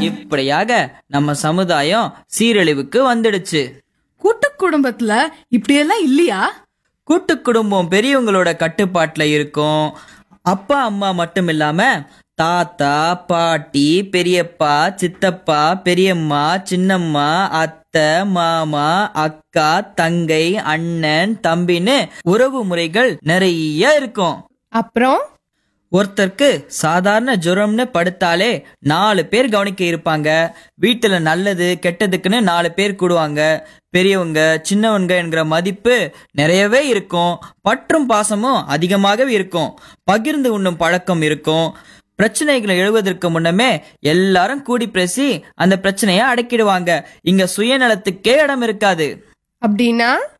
இப்படியாக நம்ம சமுதாயம் சீரழிவுக்கு வந்துடுச்சு கூட்டு குடும்பத்துல இப்படியெல்லாம் இல்லையா கூட்டு குடும்பம் பெரியவங்களோட கட்டுப்பாட்டுல இருக்கும் அப்பா அம்மா மட்டும் இல்லாம தாத்தா பாட்டி பெரியப்பா சித்தப்பா பெரியம்மா சின்னம்மா அத்தை மாமா அக்கா தங்கை அண்ணன் தம்பின்னு உறவு முறைகள் நிறைய இருக்கும் அப்புறம் ஒருத்தருக்கு சாதாரண ஜுரம்னு படுத்தாலே நாலு பேர் கவனிக்க இருப்பாங்க வீட்டுல நல்லது கெட்டதுக்குன்னு நாலு பேர் கூடுவாங்க பெரியவங்க சின்னவங்க என்கிற மதிப்பு நிறையவே இருக்கும் பற்றும் பாசமும் அதிகமாகவே இருக்கும் பகிர்ந்து உண்ணும் பழக்கம் இருக்கும் பிரச்சனைகளை எழுவதற்கு முன்னமே எல்லாரும் கூடி பேசி அந்த பிரச்சனையை அடக்கிடுவாங்க இங்க சுயநலத்துக்கே இடம் இருக்காது அப்படின்னா